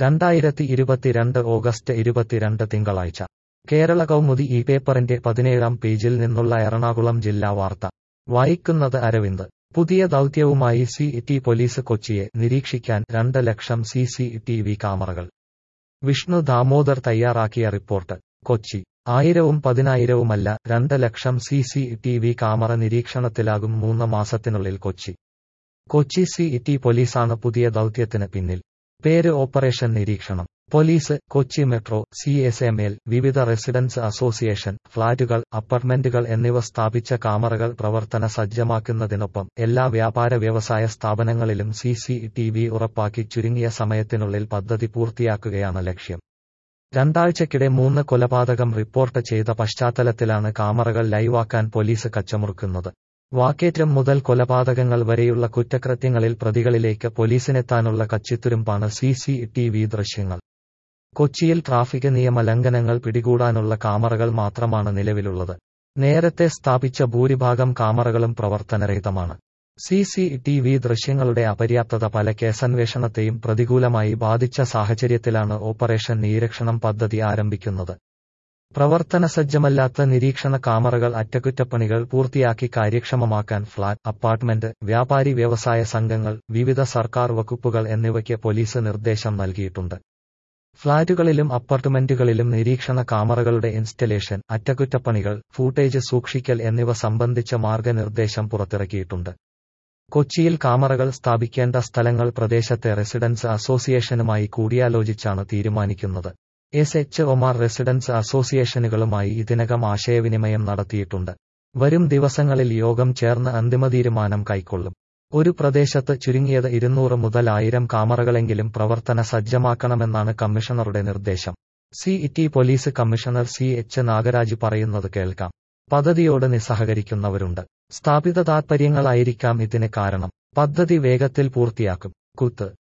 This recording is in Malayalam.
രണ്ടായിരത്തി ഇരുപത്തിരണ്ട് ഓഗസ്റ്റ് ഇരുപത്തിരണ്ട് തിങ്കളാഴ്ച കേരള കൗമുദി ഈ പേപ്പറിന്റെ പതിനേഴാം പേജിൽ നിന്നുള്ള എറണാകുളം ജില്ലാ വാർത്ത വായിക്കുന്നത് അരവിന്ദ് പുതിയ ദൗത്യവുമായി സി ടി പോലീസ് കൊച്ചിയെ നിരീക്ഷിക്കാൻ രണ്ട് ലക്ഷം സി സി ടി വി ക്യാമറകൾ വിഷ്ണു ദാമോദർ തയ്യാറാക്കിയ റിപ്പോർട്ട് കൊച്ചി ആയിരവും പതിനായിരവുമല്ല രണ്ട് ലക്ഷം C C T V camera നിരീക്ഷണത്തിലാകും മൂന്ന് മാസത്തിനുള്ളിൽ കൊച്ചി കൊച്ചി സി ടി പോലീസാണ് പുതിയ ദൗത്യത്തിന് പിന്നിൽ പേര് ഓപ്പറേഷൻ നിരീക്ഷണം police Kochi metro C S M L വിവിധ റെസിഡൻസ് അസോസിയേഷൻ ഫ്ളാറ്റുകൾ അപ്പാർട്ട്മെന്റുകൾ എന്നിവ സ്ഥാപിച്ച ക്യാമറകൾ പ്രവർത്തന സജ്ജമാക്കുന്നതിനൊപ്പം എല്ലാ വ്യാപാര വ്യവസായ സ്ഥാപനങ്ങളിലും സി സി ടി വി ഉറപ്പാക്കി ചുരുങ്ങിയ സമയത്തിനുള്ളിൽ പദ്ധതി പൂർത്തിയാക്കുകയാണ് ലക്ഷ്യം രണ്ടാഴ്ചക്കിടെ മൂന്ന് കൊലപാതകം റിപ്പോർട്ട് ചെയ്ത പശ്ചാത്തലത്തിലാണ് ക്യാമറകൾ ലൈവാക്കാൻ പോലീസ് കച്ചമുറുക്കുന്നത് വാക്കേറ്റം മുതൽ കൊലപാതകങ്ങൾ വരെയുള്ള കുറ്റകൃത്യങ്ങളിൽ പ്രതികളിലേക്ക് പോലീസിനെത്താനുള്ള കച്ചിത്തുരുമ്പാണ് സി സി ടി വി ദൃശ്യങ്ങൾ കൊച്ചിയിൽ ട്രാഫിക് നിയമ ലംഘനങ്ങൾ പിടികൂടാനുള്ള ക്യാമറകൾ മാത്രമാണ് നിലവിലുള്ളത് നേരത്തെ സ്ഥാപിച്ച ഭൂരിഭാഗം ക്യാമറകളും പ്രവർത്തനരഹിതമാണ് സി സി ടി വി ദൃശ്യങ്ങളുടെ അപര്യാപ്തത പല കേസന്വേഷണത്തെയും പ്രതികൂലമായി ബാധിച്ച സാഹചര്യത്തിലാണ് ഓപ്പറേഷൻ നിരീക്ഷണം പദ്ധതി ആരംഭിക്കുന്നത് പ്രവർത്തന സജ്ജമല്ലാത്ത നിരീക്ഷണ ക്യാമറകൾ അറ്റകുറ്റപ്പണികൾ പൂർത്തിയാക്കി കാര്യക്ഷമമാക്കാൻ ഫ്ളാറ്റ് അപ്പാർട്ട്മെന്റ് വ്യാപാരി വ്യവസായ സംഘങ്ങൾ വിവിധ സർക്കാർ വകുപ്പുകൾ എന്നിവയ്ക്ക് പോലീസ് നിർദ്ദേശം നൽകിയിട്ടുണ്ട് ഫ്ളാറ്റുകളിലും അപ്പാർട്ട്മെന്റുകളിലും നിരീക്ഷണ ക്യാമറകളുടെ ഇൻസ്റ്റലേഷൻ അറ്റകുറ്റപ്പണികൾ ഫൂട്ടേജ് സൂക്ഷിക്കൽ എന്നിവ സംബന്ധിച്ച മാർഗനിർദ്ദേശം പുറത്തിറക്കിയിട്ടുണ്ട് കൊച്ചിയിൽ ക്യാമറകൾ സ്ഥാപിക്കേണ്ട സ്ഥലങ്ങൾ പ്രദേശത്തെ റെസിഡൻസ് അസോസിയേഷനുമായി കൂടിയാലോചിച്ചാണ് തീരുമാനിക്കുന്നത് എസ് എച്ച് ഒമാർ റെസിഡൻസ് അസോസിയേഷനുകളുമായി ഇതിനകം ആശയവിനിമയം നടത്തിയിട്ടുണ്ട് വരും ദിവസങ്ങളിൽ യോഗം ചേർന്ന് അന്തിമ തീരുമാനം കൈക്കൊള്ളും ഒരു പ്രദേശത്ത് ചുരുങ്ങിയത് ഇരുന്നൂറ് മുതൽ ആയിരം ക്യാമറകളെങ്കിലും പ്രവർത്തന സജ്ജമാക്കണമെന്നാണ് കമ്മീഷണറുടെ നിർദ്ദേശം C T police commissioner C H Nagaraj പറയുന്നത് കേൾക്കാം പദ്ധതിയോട് നിസ്സഹകരിക്കുന്നവരുണ്ട് സ്ഥാപിത താത്പര്യങ്ങളായിരിക്കാം ഇതിന് കാരണം പദ്ധതി വേഗത്തിൽ പൂർത്തിയാക്കും കുത്ത്